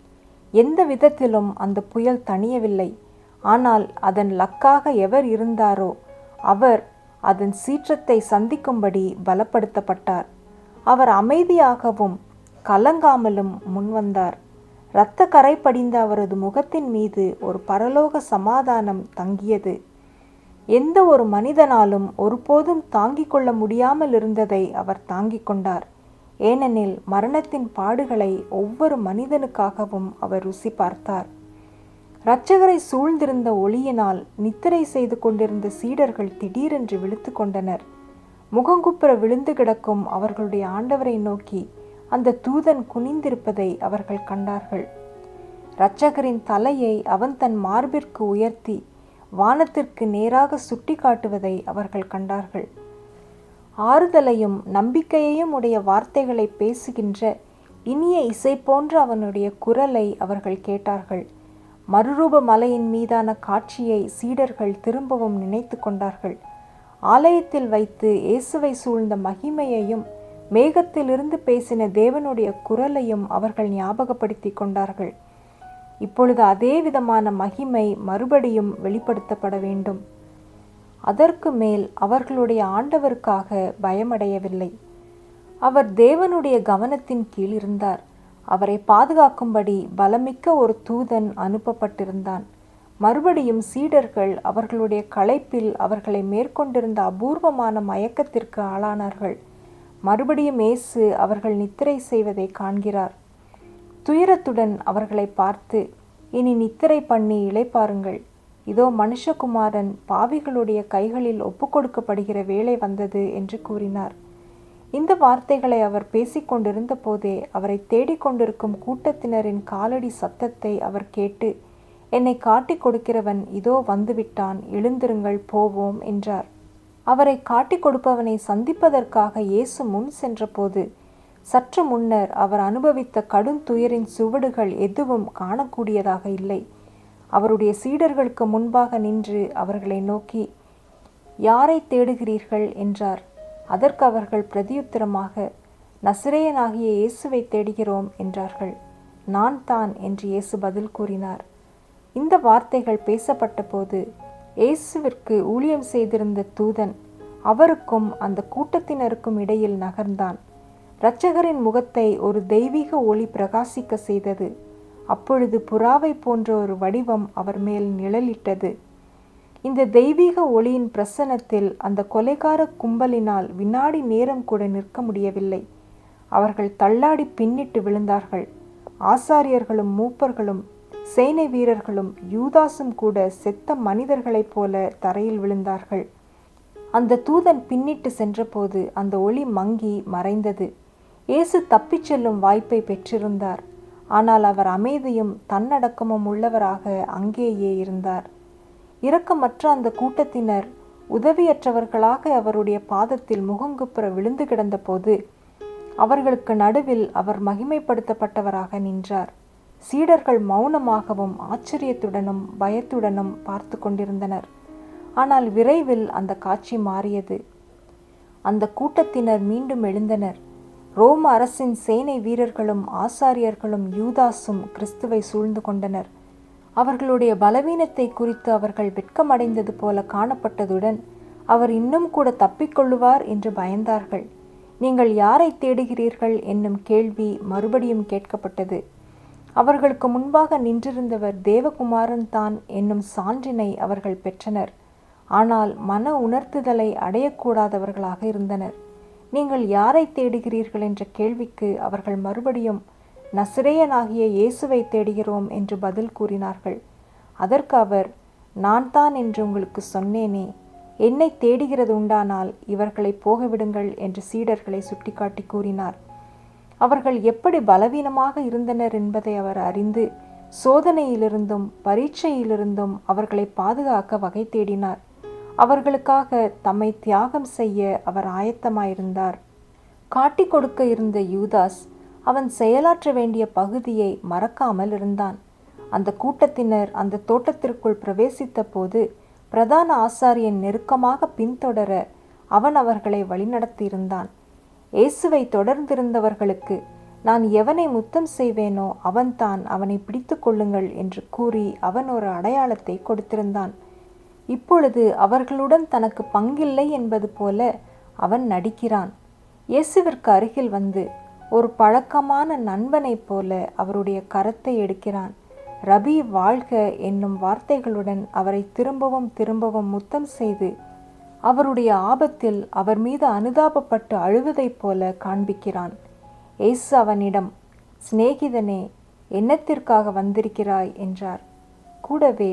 எந்த விதத்திலும் அந்த புயல் தணியவில்லை ஆனால் அதன் லக்காக எவர் இருந்தாரோ அவர் அதன் சீற்றத்தை சந்திக்கும்படி பலப்படுத்தப்பட்டார் அவர் அமைதியாகவும் கலங்காமலும் முன்வந்தார் இரத்த கரை படிந்த அவரது முகத்தின் மீது ஒரு பரலோக சமாதானம் தங்கியது எந்த ஒரு மனிதனாலும் ஒருபோதும் தாங்கிக் கொள்ள முடியாமல் இருந்ததை அவர் தாங்கிக் கொண்டார் ஏனெனில் மரணத்தின் பாடுகளை ஒவ்வொரு மனிதனுக்காகவும் அவர் ருசி பார்த்தார் இரட்சகரை சூழ்ந்திருந்த ஒளியினால் நித்திரை செய்து கொண்டிருந்த சீடர்கள் திடீரென்று விழித்து கொண்டனர் முகங்குப்புற விழுந்து கிடக்கும் அவர்களுடைய ஆண்டவரை நோக்கி அந்த தூதன் குனிந்திருப்பதை அவர்கள் கண்டார்கள் இரட்சகரின் தலையை அவன் தன் மார்பிற்கு உயர்த்தி வானத்திற்கு நேராக சுட்டி காட்டுவதை அவர்கள் கண்டார்கள் ஆறுதலையும் நம்பிக்கையையும் உடைய வார்த்தைகளை பேசுகின்ற இனிய இசை போன்ற அவனுடைய குரலை அவர்கள் கேட்டார்கள் மறுரூப மலையின் மீதான காட்சியை சீடர்கள் திரும்பவும் நினைத்து கொண்டார்கள் ஆலயத்தில் வைத்து இயேசுவை சூழ்ந்த மகிமையையும் மேகத்திலிருந்து பேசின தேவனுடைய குரலையும் அவர்கள் ஞாபகப்படுத்தி கொண்டார்கள் இப்பொழுது அதே விதமான மகிமை மறுபடியும் வெளிப்படுத்தப்பட வேண்டும் அதற்கு மேல் அவர்களுடைய ஆண்டவருக்காக பயமடையவில்லை அவர் தேவனுடைய கவனத்தின் கீழ் இருந்தார் அவரை பாதுகாக்கும்படி பலமிக்க ஒரு தூதன் அனுப்பப்பட்டிருந்தான் மறுபடியும் சீடர்கள் அவர்களுடைய களைப்பில் அவர்களை மேற்கொண்டிருந்த அபூர்வமான மயக்கத்திற்கு ஆளானார்கள் மறுபடியும் இயேசு அவர்கள் நித்திரை செய்வதை காண்கிறார் துயரத்துடன் அவர்களை பார்த்து இனி நித்திரை பண்ணி இளைப்பாருங்கள் இதோ மனுஷகுமாரன் பாவிகளுடைய கைகளில் ஒப்புக்கொடுக்கப்படுகிற வேலை வந்தது என்று கூறினார் இந்த வார்த்தைகளை அவர் பேசிக்கொண்டிருந்த போதே அவரை தேடிக்கொண்டிருக்கும் கூட்டத்தினரின் காலடி சத்தத்தை அவர் கேட்டு என்னை காட்டிக் கொடுக்கிறவன் இதோ வந்துவிட்டான் எழுந்திருங்கள் போவோம் என்றார் அவரை காட்டிக் கொடுப்பவனை சந்திப்பதற்காக இயேசு முன் சென்றபோது சற்று முன்னர் அவர் அனுபவித்த கடும் துயரின் சுவடுகள் எதுவும் காணக்கூடியதாக இல்லை அவருடைய சீடர்களுக்கு முன்பாக நின்று அவர்களை நோக்கி யாரை தேடுகிறீர்கள் என்றார் அதற்கு அவர்கள் பிரதியுத்தரமாக நசிரேயனாகிய இயேசுவை தேடுகிறோம் என்றார்கள் நான் தான் என்று இயேசு பதில் கூறினார் இந்த வார்த்தைகள் பேசப்பட்ட போது இயேசுவிற்கு ஊழியம் செய்திருந்த தூதன் அவருக்கும் அந்த கூட்டத்தினருக்கும் இடையில் நகர்ந்தான் இரட்சகரின் முகத்தை ஒரு தெய்வீக ஒளி பிரகாசிக்க செய்தது அப்பொழுது புறாவை போன்ற ஒரு வடிவம் அவர் மேல் நிழலிட்டது இந்த தெய்வீக ஒளியின் பிரசனத்தில் அந்த கொலைகார கும்பலினால் வினாடி நேரம் கூட நிற்க முடியவில்லை அவர்கள் தள்ளாடி பின்னிட்டு விழுந்தார்கள் ஆசாரியர்களும் மூப்பர்களும் சேனை வீரர்களும் யூதாசும் கூட செத்த மனிதர்களைப் போல தரையில் விழுந்தார்கள் அந்த தூதன் பின்னிட்டு சென்றபோது அந்த ஒளி மங்கி மறைந்தது இயேசு தப்பிச் செல்லும் வாய்ப்பை பெற்றிருந்தார் ஆனால் அவர் அமைதியும் தன்னடக்கமும் உள்ளவராக அங்கேயே இருந்தார் இரக்கமற்ற அந்த கூட்டத்தினர் உதவியற்றவர்களாக அவருடைய பாதத்தில் முகங்குப்புற விழுந்து கிடந்தபோது அவர்களுக்கு நடுவில் அவர் மகிமைப்படுத்தப்பட்டவராக நின்றார் சீடர்கள் மௌனமாகவும் ஆச்சரியத்துடனும் பயத்துடனும் பார்த்து கொண்டிருந்தனர் ஆனால் விரைவில் அந்த காட்சி மாறியது அந்த கூட்டத்தினர் மீண்டும் எழுந்தனர் ரோம அரசின் சேனை வீரர்களும் ஆசாரியர்களும் யூதாசும் கிறிஸ்துவை சூழ்ந்து கொண்டனர் அவர்களுடைய பலவீனத்தை குறித்து அவர்கள் வெட்கமடைந்தது போல காணப்பட்டதுடன் அவர் இன்னும் கூட தப்பிக்கொள்ளுவார் என்று பயந்தார்கள் நீங்கள் யாரை தேடுகிறீர்கள் என்னும் கேள்வி மறுபடியும் கேட்கப்பட்டது அவர்களுக்கு முன்பாக நின்றிருந்தவர் தேவகுமாரன் தான் என்னும் சான்றினை அவர்கள் பெற்றனர் ஆனால் மன உணர்த்துதலை அடையக்கூடாதவர்களாக இருந்தனர் நீங்கள் யாரை தேடுகிறீர்கள் என்ற கேள்விக்கு அவர்கள் மறுபடியும் நசிரேயனாகிய இயேசுவை தேடுகிறோம் என்று பதில் கூறினார்கள் அதற்கு அவர் நான் தான் என்று உங்களுக்கு சொன்னேனே என்னை தேடுகிறது உண்டானால் இவர்களை போகவிடுங்கள் என்று சீடர்களை சுட்டிக்காட்டி கூறினார் அவர்கள் எப்படி பலவீனமாக இருந்தனர் என்பதை அவர் அறிந்து சோதனையிலிருந்தும் பரீட்சையிலிருந்தும் அவர்களை பாதுகாக்க வகை தேடினார் அவர்களுக்காக தம்மை தியாகம் செய்ய அவர் ஆயத்தமாயிருந்தார் காட்டிக் கொடுக்க இருந்த யூதாஸ் அவன் செயலாற்ற வேண்டிய பகுதியை மறக்காமல் இருந்தான் அந்த கூட்டத்தினர் அந்த தோட்டத்திற்குள் பிரவேசித்த போது பிரதான ஆசாரியன் நெருக்கமாக பின்தொடர அவன் அவர்களை வழிநடத்தியிருந்தான் இயேசுவை தொடர்ந்திருந்தவர்களுக்கு நான் எவனை முத்தம் செய்வேனோ அவன்தான் அவனை பிடித்து கொள்ளுங்கள் என்று கூறி அவன் ஒரு அடையாளத்தை கொடுத்திருந்தான் இப்பொழுது அவர்களுடன் தனக்கு பங்கில்லை என்பது போல அவன் நடிக்கிறான் இயேசுவிற்கு அருகில் வந்து ஒரு பழக்கமான நண்பனைப் போல அவருடைய கரத்தை எடுக்கிறான் ரபி வாழ்க என்னும் வார்த்தைகளுடன் அவரை திரும்பவும் திரும்பவும் முத்தம் செய்து அவருடைய ஆபத்தில் அவர் மீது அனுதாபப்பட்டு அழுவதைப் போல காண்பிக்கிறான் ஏசு அவனிடம் சிநேகிதனே என்னத்திற்காக வந்திருக்கிறாய் என்றார் கூடவே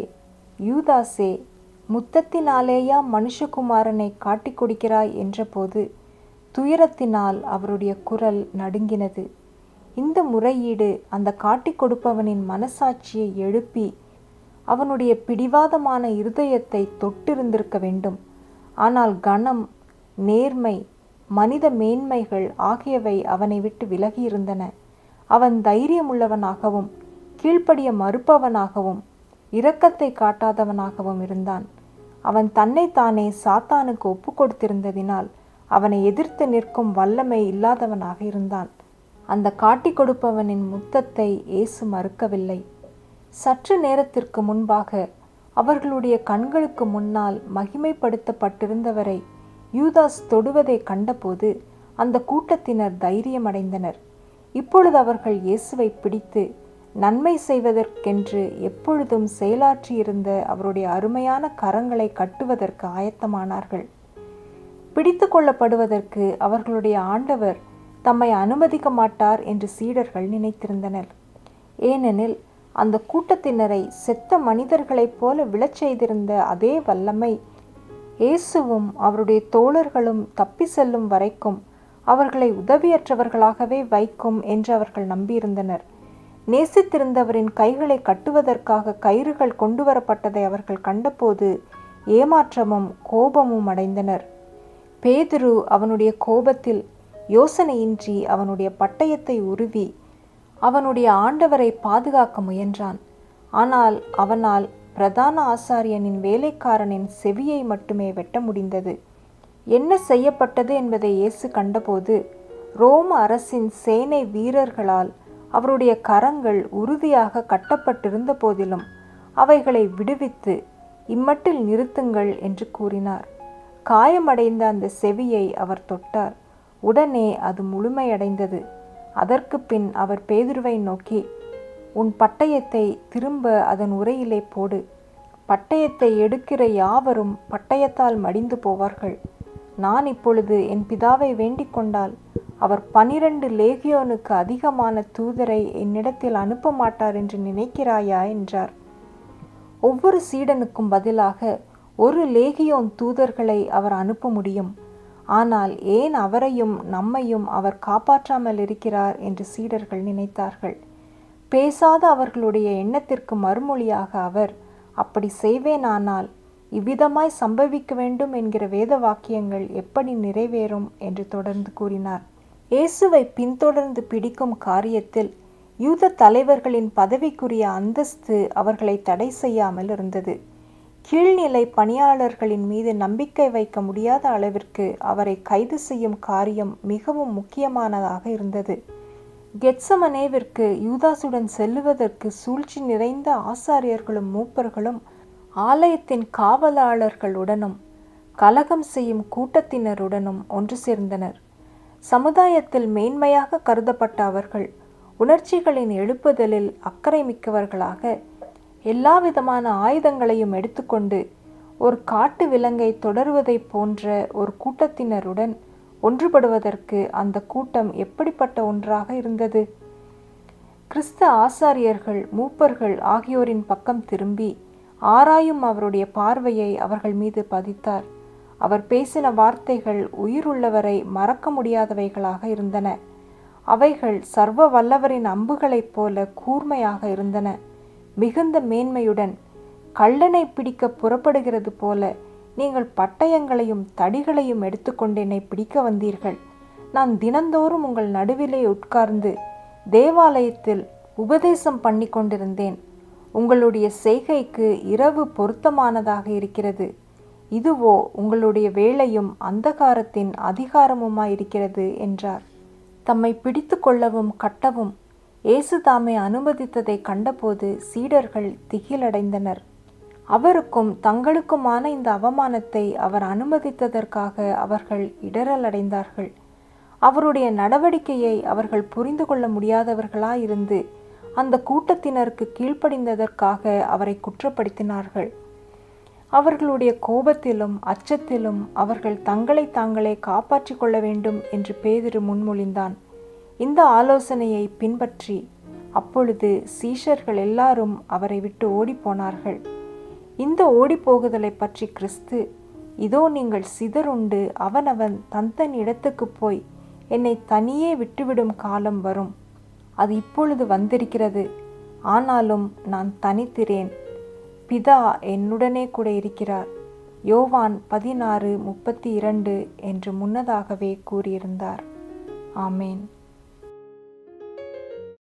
யூதாசே முத்தத்தினாலேயா மனுஷகுமாரனை காட்டிக் கொடுக்கிறாய் என்றபோது துயரத்தினால் அவருடைய குரல் நடுங்கினது இந்த முறையீடு அந்த காட்டிக் கொடுப்பவனின் மனசாட்சியை எழுப்பி அவனுடைய பிடிவாதமான இருதயத்தை தொட்டிருந்திருக்க வேண்டும் ஆனால் கணம் நேர்மை மனித மேன்மைகள் ஆகியவை அவனை விட்டு விலகியிருந்தன அவன் தைரியமுள்ளவனாகவும் கீழ்ப்படிய மறுப்பவனாகவும் இரக்கத்தை காட்டாதவனாகவும் இருந்தான் அவன் தன்னைத்தானே சாத்தானுக்கு ஒப்பு கொடுத்திருந்ததினால் அவனை எதிர்த்து நிற்கும் வல்லமை இல்லாதவனாக இருந்தான் அந்த காட்டிக் கொடுப்பவனின் முத்தத்தை இயேசு மறுக்கவில்லை சற்று நேரத்திற்கு முன்பாக அவர்களுடைய கண்களுக்கு முன்னால் மகிமைப்படுத்தப்பட்டிருந்தவரை யூதாஸ் தொடுவதை கண்டபோது அந்த கூட்டத்தினர் தைரியமடைந்தனர் இப்பொழுது அவர்கள் இயேசுவை பிடித்து நன்மை செய்வதற்கென்று எப்பொழுதும் செயலாற்றியிருந்த அவருடைய அருமையான கரங்களை கட்டுவதற்கு ஆயத்தமானார்கள் பிடித்து கொள்ளப்படுவதற்கு அவர்களுடைய ஆண்டவர் தம்மை அனுமதிக்க மாட்டார் என்று சீடர்கள் நினைத்திருந்தனர் ஏனெனில் அந்த கூட்டத்தினரை செத்த மனிதர்களைப் போல விழச் செய்திருந்த அதே வல்லமை இயேசுவும் அவருடைய தோழர்களும் தப்பி செல்லும் வரைக்கும் அவர்களை உதவியற்றவர்களாகவே வைக்கும் என்று அவர்கள் நம்பியிருந்தனர் நேசித்திருந்தவரின் கைகளை கட்டுவதற்காக கயிறுகள் கொண்டு வரப்பட்டதை அவர்கள் கண்டபோது ஏமாற்றமும் கோபமும் அடைந்தனர் பேதுரு அவனுடைய கோபத்தில் யோசனையின்றி அவனுடைய பட்டயத்தை உருவி அவனுடைய ஆண்டவரை பாதுகாக்க முயன்றான் ஆனால் அவனால் பிரதான ஆசாரியனின் வேலைக்காரனின் செவியை மட்டுமே வெட்ட முடிந்தது என்ன செய்யப்பட்டது என்பதை இயேசு கண்டபோது ரோம அரசின் சேனை வீரர்களால் அவருடைய கரங்கள் உறுதியாக கட்டப்பட்டிருந்த போதிலும் அவைகளை விடுவித்து இம்மட்டில் நிறுத்துங்கள் என்று கூறினார் காயமடைந்த அந்த செவியை அவர் தொட்டார் உடனே அது முழுமையடைந்தது அதற்கு பின் அவர் பேதுருவை நோக்கி உன் பட்டயத்தை திரும்ப அதன் உரையிலே போடு பட்டயத்தை எடுக்கிற யாவரும் பட்டயத்தால் மடிந்து போவார்கள் நான் இப்பொழுது என் பிதாவை வேண்டிக் கொண்டால் அவர் பனிரெண்டு லேகியோனுக்கு அதிகமான தூதரை என்னிடத்தில் அனுப்ப மாட்டார் என்று நினைக்கிறாயா என்றார் ஒவ்வொரு சீடனுக்கும் பதிலாக ஒரு லேகியோன் தூதர்களை அவர் அனுப்ப முடியும் ஆனால் ஏன் அவரையும் நம்மையும் அவர் காப்பாற்றாமல் இருக்கிறார் என்று சீடர்கள் நினைத்தார்கள் பேசாத அவர்களுடைய எண்ணத்திற்கு மறுமொழியாக அவர் அப்படி செய்வேனானால் இவ்விதமாய் சம்பவிக்க வேண்டும் என்கிற வேத வாக்கியங்கள் எப்படி நிறைவேறும் என்று தொடர்ந்து கூறினார் இயேசுவை பின்தொடர்ந்து பிடிக்கும் காரியத்தில் யூத தலைவர்களின் பதவிக்குரிய அந்தஸ்து அவர்களை தடை செய்யாமல் இருந்தது கீழ்நிலை பணியாளர்களின் மீது நம்பிக்கை வைக்க முடியாத அளவிற்கு அவரை கைது செய்யும் காரியம் மிகவும் முக்கியமானதாக இருந்தது கெட்சமனேவிற்கு யூதாசுடன் செல்லுவதற்கு சூழ்ச்சி நிறைந்த ஆசாரியர்களும் மூப்பர்களும் ஆலயத்தின் காவலாளர்களுடனும் கலகம் செய்யும் கூட்டத்தினருடனும் ஒன்று சேர்ந்தனர் சமுதாயத்தில் மேன்மையாக கருதப்பட்ட அவர்கள் உணர்ச்சிகளின் எழுப்புதலில் அக்கறை மிக்கவர்களாக எல்லாவிதமான ஆயுதங்களையும் எடுத்துக்கொண்டு ஒரு காட்டு விலங்கை தொடருவதைப் போன்ற ஒரு கூட்டத்தினருடன் ஒன்றுபடுவதற்கு அந்த கூட்டம் எப்படிப்பட்ட ஒன்றாக இருந்தது கிறிஸ்த ஆசாரியர்கள் மூப்பர்கள் ஆகியோரின் பக்கம் திரும்பி ஆராயும் அவருடைய பார்வையை அவர்கள் மீது பதித்தார் அவர் பேசின வார்த்தைகள் உயிருள்ளவரை மறக்க முடியாதவைகளாக இருந்தன அவைகள் சர்வ வல்லவரின் அம்புகளைப் போல கூர்மையாக இருந்தன மிகுந்த மேன்மையுடன் கள்ளனை பிடிக்க புறப்படுகிறது போல நீங்கள் பட்டயங்களையும் தடிகளையும் எடுத்துக்கொண்டு என்னை பிடிக்க வந்தீர்கள் நான் தினந்தோறும் உங்கள் நடுவிலே உட்கார்ந்து தேவாலயத்தில் உபதேசம் பண்ணி கொண்டிருந்தேன் உங்களுடைய செய்கைக்கு இரவு பொருத்தமானதாக இருக்கிறது இதுவோ உங்களுடைய வேலையும் அந்தகாரத்தின் அதிகாரமுமாயிருக்கிறது என்றார் தம்மை பிடித்து கொள்ளவும் கட்டவும் இயேசு தாமே அனுமதித்ததை கண்டபோது சீடர்கள் திகிலடைந்தனர் அவருக்கும் தங்களுக்குமான இந்த அவமானத்தை அவர் அனுமதித்ததற்காக அவர்கள் இடரலடைந்தார்கள் அவருடைய நடவடிக்கையை அவர்கள் புரிந்து கொள்ள முடியாதவர்களாயிருந்து அந்த கூட்டத்தினருக்கு கீழ்ப்படிந்ததற்காக அவரை குற்றப்படுத்தினார்கள் அவர்களுடைய கோபத்திலும் அச்சத்திலும் அவர்கள் தங்களை தாங்களே காப்பாற்றிக் கொள்ள வேண்டும் என்று பேதிரு முன்மொழிந்தான் இந்த ஆலோசனையை பின்பற்றி அப்பொழுது சீஷர்கள் எல்லாரும் அவரை விட்டு ஓடிப்போனார்கள் இந்த ஓடிப்போகுதலை பற்றி கிறிஸ்து இதோ நீங்கள் சிதறுண்டு அவனவன் தந்தன் இடத்துக்கு போய் என்னை தனியே விட்டுவிடும் காலம் வரும் அது இப்பொழுது வந்திருக்கிறது ஆனாலும் நான் தனித்திரேன் பிதா என்னுடனே கூட இருக்கிறார் யோவான் பதினாறு முப்பத்தி இரண்டு என்று முன்னதாகவே கூறியிருந்தார் ஆமேன்